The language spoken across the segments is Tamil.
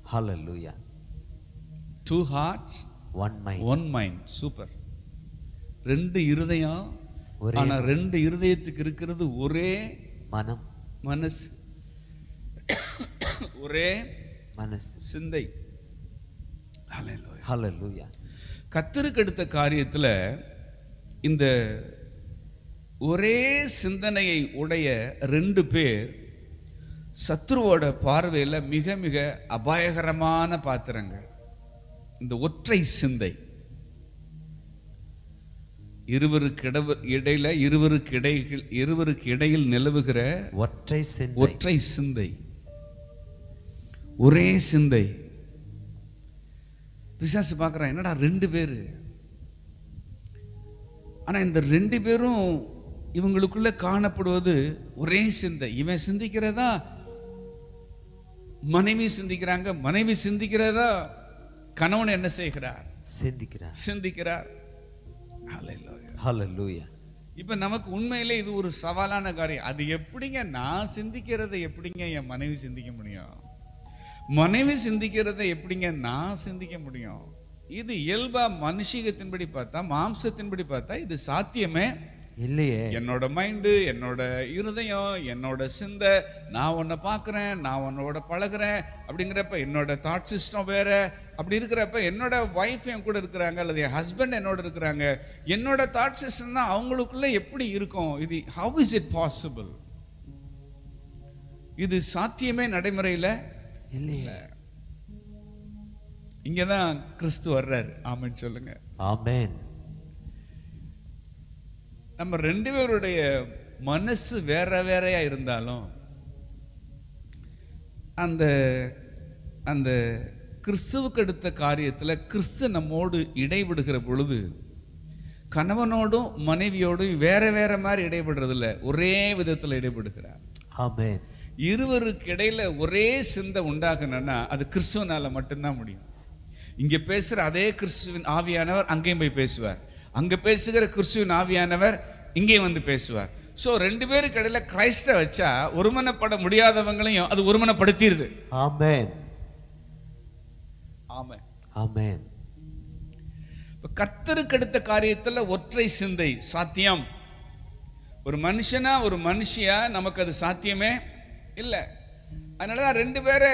Hallelujah. Two hearts One mind. One mind super ரெண்டு இருதயம் ஒரே ஆனா ரெண்டு இருதயத்துக்கு இருக்கிறது ஒரே மனம் மனசு ஒரே மனசு சிந்தை Hallelujah. Hallelujah. கத்தருக்கு எடுத்த காரியத்துல இந்த ஒரே சிந்தனையை உடைய ரெண்டு பேர் சத்ருவோட பார்வையில மிக மிக அபாயகரமான பாத்திரங்கள் இந்த ஒற்றை சிந்தை இருவருக்கு இடவு- இடையில இருவருக்கு இடையில் இருவருக்கு இடையில் நிலவுகிற ஒற்றை சிந்தை ஒற்றை சிந்தை ஒரே சிந்தை பிசாசு பார்க்கறான் என்னடா ரெண்டு பேரு ஆனா இந்த ரெண்டு பேரும் இவங்களுக்குள்ள காணப்படுவது ஒரே சிந்தை இவன் சிந்திக்கிறதா மனைவி சிந்திக்கிறாங்க மனைவி சிந்திக்கிறதா கணவன் என்ன செய்கிறார் சிந்திக்கிறார் சிந்திக்கிறார் Hallelujah. Hallelujah. இப்ப நமக்கு உண்மையிலே இது ஒரு சவாலான காரியம் அது எப்படிங்க நான் சிந்திக்கிறதை எப்படிங்க என் மனைவி சிந்திக்க முடியும் மனைவி சிந்திக்கிறதை எப்படிங்க நான் சிந்திக்க முடியும் இது இயல்பா மனுஷிகத்தின்படி பார்த்தா மாம்சத்தின்படி பார்த்தா இது சாத்தியமே இல்லையே என்னோட மைண்டு என்னோட இருதயம் என்னோட சிந்தை நான் உன்னை பார்க்குறேன் நான் உன்னோட பழகுறேன் அப்படிங்கிறப்ப என்னோட தாட் சிஸ்டம் வேற அப்படி இருக்கிறப்ப என்னோட ஒய்ஃப் என் கூட இருக்கிறாங்க அல்லது என் ஹஸ்பண்ட் என்னோட இருக்கிறாங்க என்னோட தாட் சிஸ்டம் தான் அவங்களுக்குள்ள எப்படி இருக்கும் இது ஹவ் இஸ் இட் பாசிபிள் இது சாத்தியமே நடைமுறையில் இல்லையே இங்கே தான் கிறிஸ்து வர்றாரு ஆமென்னு சொல்லுங்க ஆமென் நம்ம ரெண்டு பேருடைய மனசு வேற வேறையா இருந்தாலும் அந்த அந்த கிறிஸ்துவுக்கு எடுத்த காரியத்துல கிறிஸ்து நம்மோடு இடைவிடுகிற பொழுது கணவனோடும் மனைவியோடும் வேற வேற மாதிரி இடைபடுறது இல்ல ஒரே விதத்துல இடைபடுகிறார் ஆமென் இருவருக்கு இடையில ஒரே சிந்தை உண்டாகணும்னா அது கிறிஸ்துவனால மட்டும்தான் முடியும் இங்க பேசுற அதே கிறிஸ்துவின் ஆவியானவர் அங்கேயும் போய் பேசுவார் அங்க பேசுகிற கிறிஸ்துவின் ஆவியானவர் இங்கே வந்து பேசுவார் சோ ரெண்டு பேருக்கு இடையில கிரைஸ்ட வச்சா ஒருமனப்பட முடியாதவங்களையும் அது ஒருமனப்படுத்திடுது ஆமென் ஆமா ஆமென் இப்ப கர்த்தருக்கு எடுத்த காரியத்துல ஒற்றை சிந்தை சாத்தியம் ஒரு மனுஷனா ஒரு மனுஷியா நமக்கு அது சாத்தியமே இல்லை அதனாலதான் ரெண்டு பேரை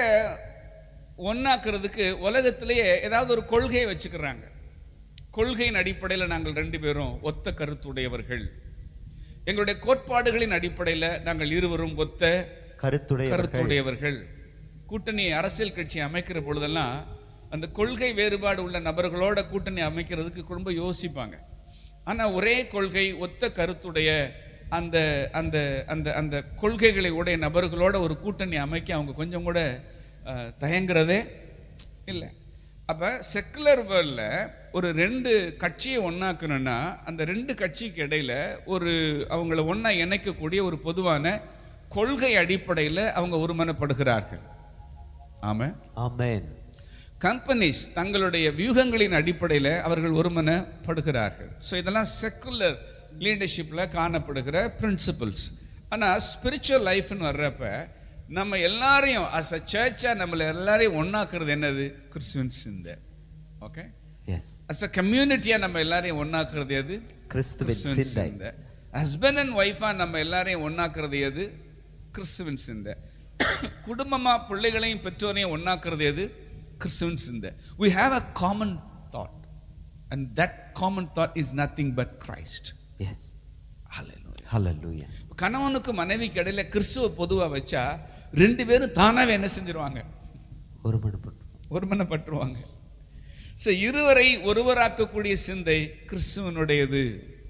ஒன்னாக்குறதுக்கு உலகத்திலேயே ஏதாவது ஒரு கொள்கையை வச்சுக்கிறாங்க கொள்கையின் அடிப்படையில் நாங்கள் ரெண்டு பேரும் ஒத்த கருத்துடையவர்கள் எங்களுடைய கோட்பாடுகளின் அடிப்படையில் நாங்கள் இருவரும் ஒத்த கருத்துடைய கருத்துடையவர்கள் கூட்டணி அரசியல் கட்சி அமைக்கிற பொழுதெல்லாம் அந்த கொள்கை வேறுபாடு உள்ள நபர்களோட கூட்டணி அமைக்கிறதுக்கு ரொம்ப யோசிப்பாங்க ஆனா ஒரே கொள்கை ஒத்த கருத்துடைய அந்த அந்த அந்த அந்த கொள்கைகளை உடைய நபர்களோட ஒரு கூட்டணி அமைக்க அவங்க கொஞ்சம் கூட அஹ், தயங்குறதே இல்லை அப்ப செக்குலர் வேர்ல்ட்ல ஒரு ரெண்டு கட்சியை ஒண்ணாக்கணும்னா அந்த ரெண்டு கட்சிக்கு இடையில ஒரு அவங்கள ஒண்ணா இணைக்கக்கூடிய ஒரு பொதுவான கொள்கை அடிப்படையில் அவங்க ஒருமனப்படுகிறார்கள் ஆமா ஆமென் கம்பெனிஸ் தங்களுடைய வியூகங்களின் அடிப்படையில் அவர்கள் ஒருமனப்படுகிறார்கள் ஸோ இதெல்லாம் செக்குலர் லீடர்ஷிப்பில் காணப்படுகிற பிரின்சிபல்ஸ் ஆனால் ஸ்பிரிச்சுவல் லைஃப்னு வர்றப்ப நம்ம எல்லாரையும் அஸ் அ சர்ச்சாக நம்மளை எல்லாரையும் ஒண்ணாக்குறது என்னது கிறிஸ்துவன் சிந்தை ஓகே எஸ் அஸ் அ கம்யூனிட்டியாக நம்ம எல்லாரையும் ஒண்ணாக்குறது எது கிறிஸ்துவின் கிறிஸ்துவின் சிந்தை சிந்தை ஹஸ்பண்ட் அண்ட் ஒய்ஃபா நம்ம எல்லாரையும் ஒண்ணாக்குறது எது கிறிஸ்துவின் சிந்தை குடும்பமா பிள்ளைகளையும் பெற்றோரையும் ஒண்ணாக்குறது எது கிறிஸ்துவின் சிந்தை we have a common thought and that common thought is nothing but christ yes hallelujah ஹalleluya கணவனுக்கு மனைவிக்கு இடையில கிறிஸ்துவ பொதுவா வச்சா ரெண்டு பேரும் தானாவே என்ன செஞ்சிருவாங்க ஒருமனப்பட்டு ஒருமனப்பட்டுருவாங்க ஸோ இருவரை ஒருவராக்கக்கூடிய சிந்தை கிறிஸ்துவனுடையது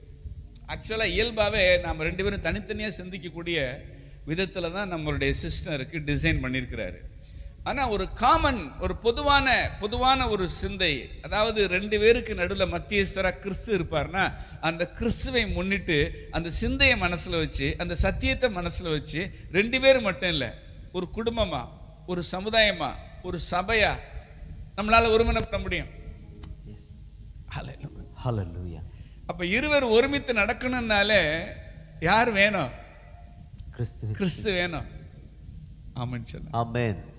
ஆக்சுவலா இயல்பாவே நாம் ரெண்டு பேரும் தனித்தனியா சிந்திக்கக்கூடிய விதத்துல தான் நம்மளுடைய சிஸ்டருக்கு டிசைன் பண்ணியிருக்கிறாரு ஆனா ஒரு காமன் ஒரு பொதுவான பொதுவான ஒரு சிந்தை அதாவது ரெண்டு பேருக்கு நடுவுல மத்தியஸ்தரா கிறிஸ்து இருப்பார்னா அந்த கிறிஸ்துவை முன்னிட்டு அந்த சிந்தையை மனசுல வச்சு அந்த சத்தியத்தை மனசுல வச்சு ரெண்டு பேரும் மட்டும் இல்ல ஒரு குடும்பமா ஒரு சமுதாயமா ஒரு சபையா நம்மளால ஒருமனப்பட முடியும் எஸ் Hallelujah. ஹalleluya அப்ப இருவர் ஒருமித்து நடக்கணும்னாலே யார் வேணும் கிறிஸ்துவின் கிறிஸ்து வேணும் ஆமான்னு சொல்ல ஆமென்